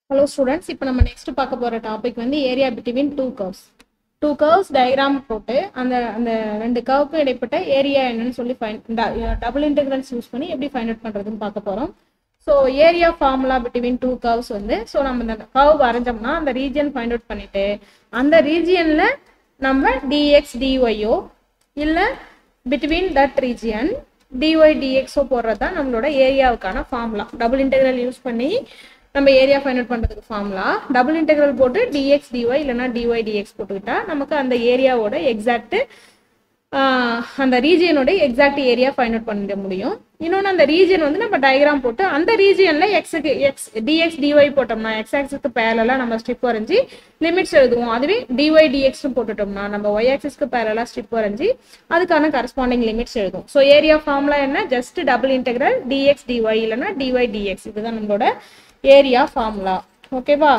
hello students இப்போ நம்ம next பார்க்க போகிற டாபிக் வந்து area between two curves two curves diagram போட்டு அந்த அந்த ரெண்டு கர்வுக்கும் இடைப்பட்ட ஏரியா என்னன்னு சொல்லி ஃபைன் டபுள் இன்டெகிரல்ஸ் யூஸ் பண்ணி எப்படி ஃபைண்ட் அவுட் பண்ணுறதுன்னு பார்க்க போகிறோம் so area formula between two curves வந்து ஸோ நம்ம இந்த கர்வ் வரைஞ்சோம்னா அந்த ரீஜியன் ஃபைண்ட் அவுட் பண்ணிட்டு அந்த ரீஜியனில் நம்ம டிஎக்ஸ் டிஒய்யோ இல்லை பிட்வீன் தட் ரீஜியன் டிஒய் டிஎக்ஸோ போடுறது தான் நம்மளோட ஏரியாவுக்கான ஃபார்முலா டபுள் இன்டெகிரல் யூஸ் பண்ணி நம்ம ஏரியா ஃபைண்ட் அவுட் பண்ணுறதுக்கு ஃபார்முலா டபுள் இன்டெகிரல் போட்டு டிஎக்ஸ் டிஒய் இல்லைனா டிஒய் டிஎக்ஸ் போட்டுக்கிட்டா நமக்கு அந்த ஏரியாவோட எக்ஸாக்ட் அந்த ரீஜியனோட எக்ஸாக்ட் ஏரியா ஃபைண்ட் அவுட் பண்ணிட முடியும் இன்னொன்று அந்த ரீஜியன் வந்து நம்ம டயக்ராம் போட்டு அந்த ரீஜியனில் எக்ஸுக்கு எக்ஸ் டிஎக்ஸ் டிஒய் போட்டோம்னா எக்ஸ் ஆக்சிஸ்க்கு பேரலாக நம்ம ஸ்ட்ரிப் வரைஞ்சி லிமிட்ஸ் எழுதுவோம் அதுவே டிஒய் டிஎக்ஸ்னு போட்டுட்டோம்னா நம்ம ஒய் ஆக்சிஸ்க்கு பேரலாக ஸ்ட்ரிப் வரைஞ்சி அதுக்கான கரஸ்பாண்டிங் லிமிட்ஸ் எழுதும் ஸோ ஏரியா ஃபார்முலா என்ன just double integral dx dy இல்லைனா டிஒய் டிஎக்ஸ் இதுதான் நம்மளோட ஏரியா ஃபார்முலா ஓகேவா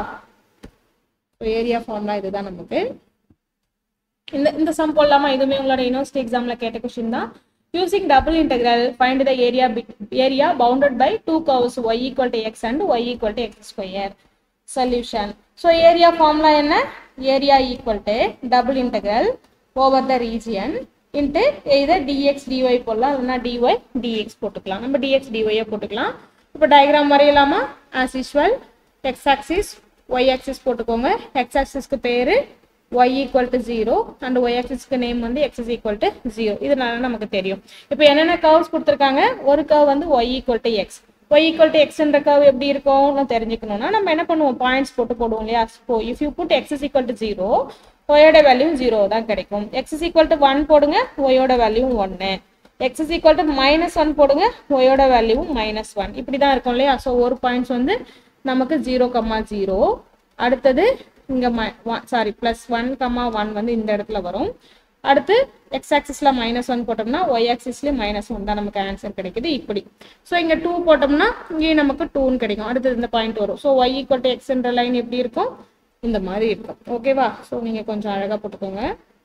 ஏரியா ஃபார்முலா இதுதான் நமக்கு இந்த இந்த சம் போடலாமா இதுவுமே உங்களோட யூனிவர்சிட்டி எக்ஸாம்ல கேட்ட கொஸ்டின் தான் using double integral find the area area bounded by two curves y equal to x and y equal to x square solution so area formula என்ன area equal to double integral over the region into either dx dy போடலாம் இல்லைனா dy dx போட்டுக்கலாம் நம்ம dx டிஒய்யை போட்டுக்கலாம் இப்போ diagram வரையலாமா as usual x axis y axis போட்டுக்கோங்க எக்ஸ் ஆக்சிஸ்க்கு பேர் y equal to zero and y ஆக்சிஸ்க்கு நேம் வந்து x is equal to zero இதனால நமக்கு தெரியும் இப்போ என்னென்ன கர்வ்ஸ் கொடுத்துருக்காங்க ஒரு கர்வ் வந்து y equal to x y equal to எக்ஸ்ன்ற கர்வ் எப்படி இருக்கும்னு தெரிஞ்சுக்கணும்னா நம்ம என்ன பண்ணுவோம் பாயிண்ட்ஸ் போட்டு போடுவோம் இல்லையா so if you put x is equal to zero ஒயோட வேல்யூ ஜீரோ தான் கிடைக்கும் x is equal to one போடுங்க ஒயோட வேல்யூ ஒன்று x is equal to minus one போடுங்க ஒயோட வேல்யூ மைனஸ் ஒன் இப்படி தான் இருக்கும் இல்லையா ஸோ ஒரு பாயிண்ட்ஸ் வந்து நமக்கு ஜீரோ கம்மா ஜீரோ அடுத்தது இங்கே sorry plus one comma one வந்து இந்த இடத்துல வரும் அடுத்து எக்ஸ் ஆக்சிஸில் மைனஸ் ஒன் போட்டோம்னா ஒய் ஆக்சிஸ்லேயும் மைனஸ் ஒன் தான் நமக்கு ஆன்சர் கிடைக்குது இப்படி ஸோ இங்கே டூ போட்டோம்னா இங்கேயும் நமக்கு டூன்னு கிடைக்கும் அடுத்தது இந்த பாயிண்ட் வரும் ஸோ ஒய் ஈக்குவல் டு எக்ஸ்ன்ற லைன் எப்படி இருக்கும் இந்த மாதிரி இருக்கும் ஓகேவா ஸோ நீங்கள் கொஞ்சம் அழகாக போட்டுக்கோங்க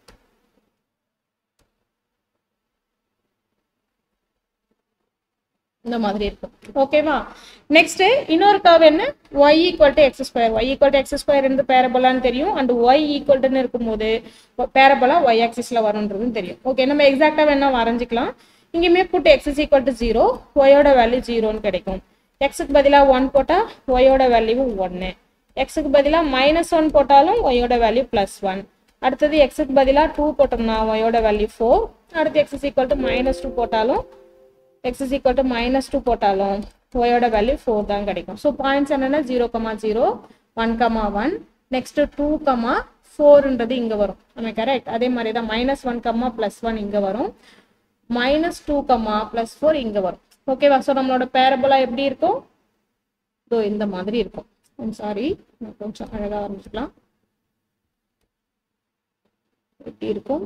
இந்த மாதிரி இருக்கும் ஓகேவா நெக்ஸ்ட் இன்னொரு கர்வ் என்ன y equal to x square y equal to x square இருந்து பேரபோலான்னு தெரியும் அண்ட் ஒய் ஈக்குவல் டுன்னு இருக்கும்போது பேரபோலா ஒய் ஆக்சிஸ்ல வரும்ன்றதும் தெரியும் ஓகே நம்ம எக்ஸாக்டா வேணா வரைஞ்சிக்கலாம் இங்கேயுமே put x is equal to zero ஒயோட வேல்யூ ஜீரோன்னு கிடைக்கும் எக்ஸுக்கு பதிலாக ஒன் போட்டால் ஒயோட வேல்யூ ஒன்று எக்ஸுக்கு பதிலாக மைனஸ் ஒன் போட்டாலும் ஒயோட வேல்யூ ப்ளஸ் ஒன் அடுத்தது எக்ஸுக்கு பதிலாக டூ போட்டோம்னா ஒயோட வேல்யூ ஃபோர் அடுத்து x is equal to minus two போட்டாலும் x is equal to minus two போட்டாலும் ஒயோட வேல்யூ ஃபோர் தான் கிடைக்கும் ஸோ பாயிண்ட்ஸ் என்னென்னா zero comma zero one comma one next two comma ஃபோர்ன்றது இங்கே வரும் நம்ம கரெக்ட் அதே மாதிரி தான் minus one comma plus one இங்கே வரும் minus two comma plus four இங்கே வரும் ஓகேவா ஸோ நம்மளோட பேரபோலா எப்படி இருக்கும் ஸோ இந்த மாதிரி இருக்கும் ஐம் சாரி கொஞ்சம் அழகாக ஆரம்பிச்சுக்கலாம் எப்படி இருக்கும்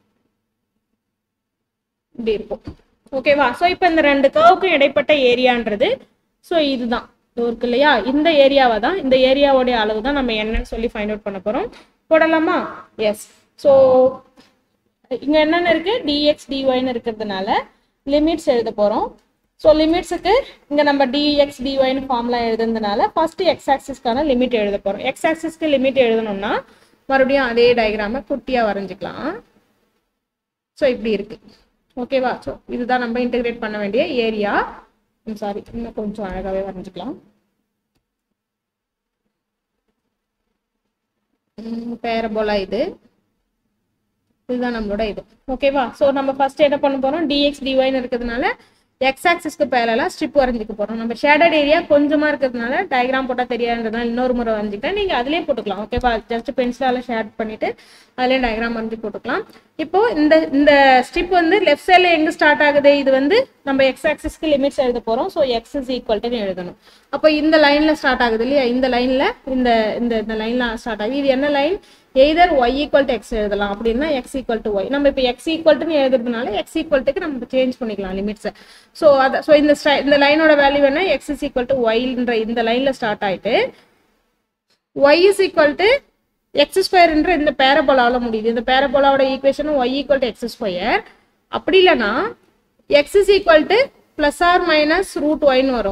இப்படி இருக்கும் ஓகேவா ஸோ இப்போ இந்த ரெண்டு கர்வுக்கும் இடைப்பட்ட ஏரியான்றது ஸோ இதுதான் இருக்கு இல்லையா இந்த ஏரியாவை தான் இந்த ஏரியாவோடைய அளவு தான் நம்ம என்னன்னு சொல்லி ஃபைண்ட் அவுட் பண்ண போகிறோம் போடலாமா எஸ் ஸோ இங்கே என்னென்ன இருக்கு டிஎக்ஸ் டிஒய்னு இருக்கிறதுனால லிமிட்ஸ் எழுத போகிறோம் ஸோ லிமிட்ஸுக்கு இங்கே நம்ம டிஎக்ஸ் டிஒய்னு ஃபார்ம்லாம் எழுதுனதுனால ஃபர்ஸ்ட் எக்ஸ் ஆக்சிஸ்க்கான லிமிட் எழுத போகிறோம் எக்ஸ் ஆக்சிஸ்க்கு லிமிட் எழுதணும்னா மறுபடியும் அதே டயக்ராமை குட்டியாக வரைஞ்சிக்கலாம் ஸோ இப்படி இருக்கு ஓகேவா ஸோ இதுதான் நம்ம இன்டெகிரேட் பண்ண வேண்டிய ஏரியா சாரி இன்னும் கொஞ்சம் அழகாகவே வரைஞ்சிக்கலாம் பேரபோலா இது இதுதான் நம்மளோட இது ஓகேவா ஸோ நம்ம ஃபர்ஸ்ட் என்ன பண்ண போறோம் டிஎக்ஸ் டிஒய்னு இருக்கிறதுனால எக்ஸ் ஆக்சிஸ்க்கு பேரலாம் ஸ்ட்ரிப் வரைஞ்சிக்க போறோம் நம்ம ஷேடட் ஏரியா கொஞ்சமா இருக்கிறதுனால டயக்ராம் போட்டால் தெரியாதுன்றதுனால இன்னொரு முறை வரைஞ்சிக்கிட்டேன் நீங்க அதிலே போட்டுக்கலாம் ஓகேவா ஜஸ்ட் பென்சிலால ஷேட் பண்ணிட்டு அதிலே டயக்ராம் வரைஞ்சி போட்டுக்கலாம் இப்போ இந்த இந்த ஸ்ட்ரிப் வந்து லெஃப்ட் சைடில் எங்க ஸ்டார்ட் ஆகுது இது வந்து நம்ம எக்ஸ் ஆக்சிஸ்க்கு லிமிட்ஸ் எழுத போறோம் so x is equal to எழுதணும் அப்போ இந்த லைன்ல ஸ்டார்ட் ஆகுது இல்லையா இந்த லைன்ல இந்த இந்த இந்த லைன்ல ஸ்டார்ட் ஆகுது இது என்ன line either y equal to x எழுதலாம் அப்படின்னா எக்ஸ் ஈக்குவல் டு ஒய் நம்ம இப்போ எக்ஸ் ஈக்குவல் டுன்னு எழுதுறதுனால எக்ஸ் ஈக்குவல் டுக்கு நம்ம சேஞ்ச் பண்ணிக்கலாம் லிமிட்ஸை ஸோ அதை ஸோ இந்த இந்த லைனோட வேல்யூ என்ன எக்ஸ் இஸ் ஈக்குவல் டு ஒய்ன்ற இந்த லைன்ல ஸ்டார்ட் ஆயிட்டு y is equal to x ஸ்கொயர்ன்ற இந்த பேரபோலாவில் முடியுது இந்த பேரபோலாவோட ஈக்குவேஷனும் y equal to x square அப்படி இல்லைன்னா x is equal to plus or minus root ஒய்னு வரும்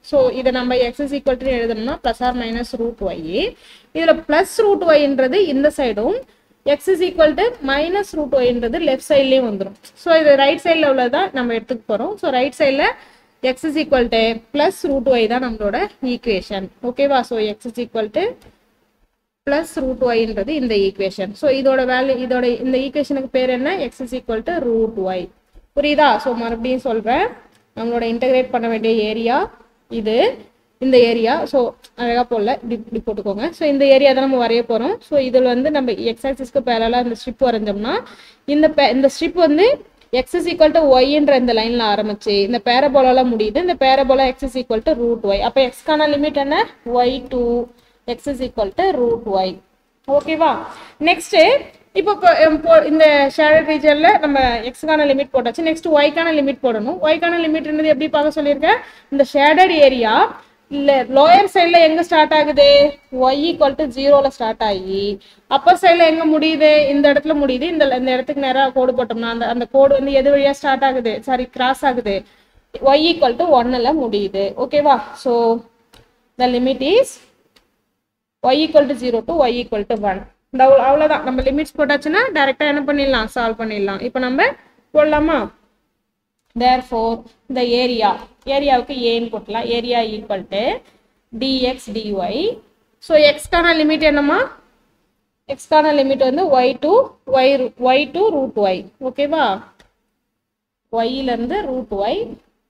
ஸோ இதை நம்ம எக்ஸ் இஸ் ஈக்குவல் டு எழுதணும்னா plus or minus root y இதில் ப்ளஸ் ரூட் ஒய்ன்றது இந்த சைடும் x is equal to minus root ஒய்ன்றது left சைட்லேயும் வந்துடும் ஸோ இது ரைட் சைடில் உள்ளதான் நம்ம எடுத்துக்க போகிறோம் ஸோ ரைட் சைடில் x is equal to plus root y தான் நம்மளோட ஈக்குவேஷன் ஓகேவா so x is equal to plus root ஒய்ன்றது இந்த ஈக்குவேஷன் ஸோ இதோட வேல்யூ இதோட இந்த ஈக்குவேஷனுக்கு பேர் என்ன x is equal to root y புரியுதா ஸோ மறுபடியும் சொல்கிறேன் நம்மளோட இன்டகிரேட் பண்ண வேண்டிய ஏரியா இது இந்த ஏரியா ஸோ அழகாக போடல இப்படி இப்படி போட்டுக்கோங்க ஸோ இந்த ஏரியா தான் நம்ம வரைய போகிறோம் ஸோ இதில் வந்து நம்ம எக்ஸ் ஆக்சிஸ்க்கு பேரலாக இந்த ஸ்ட்ரிப் வரைஞ்சோம்னா இந்த பே இந்த ஸ்ட்ரிப் வந்து எக்ஸ் இஸ் ஈக்குவல் டு ஒய்ன்ற இந்த லைனில் ஆரம்பிச்சு இந்த பேரபோலால முடியுது இந்த parabola x is equal to root y அப்போ எக்ஸ்க்கான லிமிட் என்ன y to x is equal to root y ஓகேவா நெக்ஸ்ட் இப்போ இப்போ, இப்போ இந்த ஷேடட் ரீஜன்ல நம்ம எக்ஸ்க்கான லிமிட் போட்டாச்சு நெக்ஸ்ட் ஒய்க்கான லிமிட் போடணும் ஒய்க்கான லிமிட்ன்றது எப்படி பார்க்க சொல்லியிருக்கேன் இந்த ஷேடட் ஏரியா இல்ல லோயர் சைடில் எங்க ஸ்டார்ட் ஆகுது ஒய் ஈக்குவல் டு ஜீரோல ஸ்டார்ட் ஆகி அப்பர் சைடில் எங்க முடியுது இந்த இடத்துல முடியுது இந்த இந்த இடத்துக்கு நேராக கோடு போட்டோம்னா அந்த அந்த கோடு வந்து எது வழியா ஸ்டார்ட் ஆகுது சாரி கிராஸ் ஆகுது ஒய் ஈக்குவல் டு ஒன்னில் முடியுது ஓகேவா so the limit is y equal to 0 to y equal to 1 இந்த அவ்வளோ- அவ்வளவுதான் நம்ம லிமிட்ஸ் போட்டாச்சுன்னா டைரக்டா என்ன பண்ணிடலாம் சால்வ் பண்ணிடலாம் இப்போ நம்ம போடலாமா therefore the area ஏரியாவுக்கு ஏன்னு போட்டலாம் area equal to dx dy so எக்ஸ்க்கான லிமிட் என்னமா எக்ஸ்க்கான லிமிட் வந்து y to y y to root y ஓகேவா ஒய்லேருந்து ரூட் ஒய்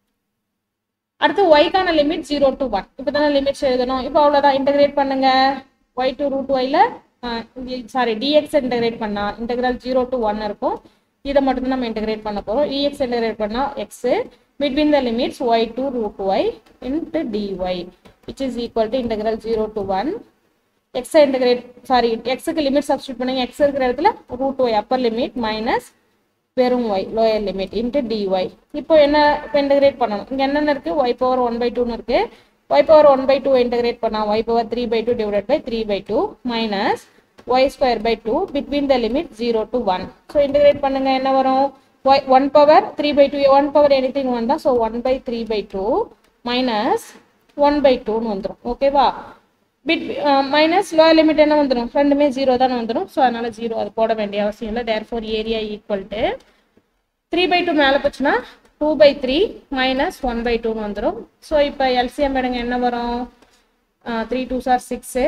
அடுத்து ஒய்க்கான லிமிட் ஜீரோ டு ஒன் இப்போ தானே லிமிட்ஸ் எழுதணும் இப்போ அவ்வளோதான் இன்டகிரேட் பண்ணுங்க ஒய் டு ரூட் ஒய்ல சாரி டிஎக்ஸ் இன்டகிரேட் பண்ணா இன்டகிரல் ஜீரோ டு ஒன் இருக்கும் இதை மட்டும் தான் நம்ம இன்டகிரேட் பண்ண போகிறோம் இஎக்ஸ் இன்டகிரேட் பண்ணா x between the limits y to root y into dy which is equal to integral zero to one x integrate sorry எக்ஸுக்கு லிமிட் சப்ஸ்டியூட் பண்ணுங்க எக்ஸ் இருக்கிற இடத்துல root y upper limit minus வெறும் y lower limit into dy இப்போ என்ன இப்போ integrate பண்ணணும் இங்கே என்னென்ன இருக்கு ஒய் பவர் ஒன் பை டூன்னு இருக்கு y power one by two integrate பண்ணா y power three by two divide by three by two minus y square by two between the limit zero to one so integrate பண்ணுங்க என்ன வரும் y one power three by two one power anything one தான் so one by three by two minus one by டூன்னு வந்துடும் ஓகேவா bit minus lower limit என்ன வந்துடும் ரெண்டுமே ஜீரோ தானே வந்துடும் ஸோ அதனால ஜீரோ அது போட வேண்டிய அவசியம் இல்லை therefore area equal to three by two மேலே போச்சுன்னா two by three minus one by டூன்னு வந்துடும் ஸோ இப்போ எல்சிஎம் எடுங்க என்ன வரும் three two are six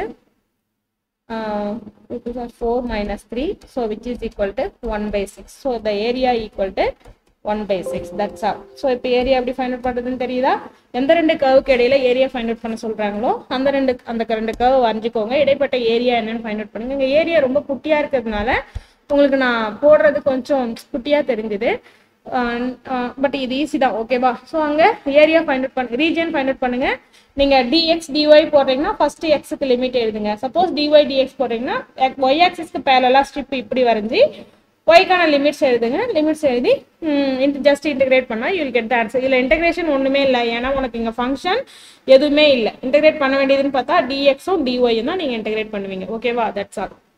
two two are four minus three so which is equal to one by six so the area equal to one by six that's all so இப்போ ஏரியா எப்படி find out பண்ணுறதுன்னு தெரியுதா எந்த ரெண்டு கர்வுக்கு இடையில area find out பண்ண சொல்கிறாங்களோ அந்த ரெண்டு அந்த ரெண்டு கர்வ் வரைஞ்சிக்கோங்க இடைப்பட்ட ஏரியா என்னன்னு ஃபைண்ட் அவுட் பண்ணுங்க இங்கே ஏரியா ரொம்ப குட்டியாக இருக்கிறதுனால உங்களுக்கு நான் போடுறது கொஞ்சம் குட்டியாக தெரிஞ்சுது பட் இது ஈஸி தான் ஓகேவா ஸோ அங்கே ஏரியா ஃபைண்ட் அவுட் பண்ணு ரீஜன் ஃபைண்ட் அவுட் பண்ணுங்க நீங்கள் டிஎக்ஸ் டிஒய் போடுறீங்கன்னா ஃபர்ஸ்ட் எக்ஸுக்கு லிமிட் எழுதுங்க சப்போஸ் டிஒய் டிஎக்ஸ் போடுறீங்கன்னா ஒய் ஆக்சிஸ்க்கு பேரலாக ஸ்ட்ரிப் இப்படி வரைஞ்சி ஒய்க்கான லிமிட்ஸ் எழுதுங்க லிமிட்ஸ் எழுதி ஜஸ்ட் இன்டகிரேட் பண்ணால் யூ கெட் த ஆன்சர் இதில் இன்டகிரேஷன் ஒன்றுமே இல்லை ஏன்னா உனக்கு இங்கே ஃபங்க்ஷன் எதுவுமே இல்லை இன்டகிரேட் பண்ண வேண்டியதுன்னு பார்த்தா டிஎக்ஸும் டிஒயும் தான் நீங்கள் இன்டகிரேட் பண்ணுவீங்க ஓகேவா தட்ஸ் ஆல்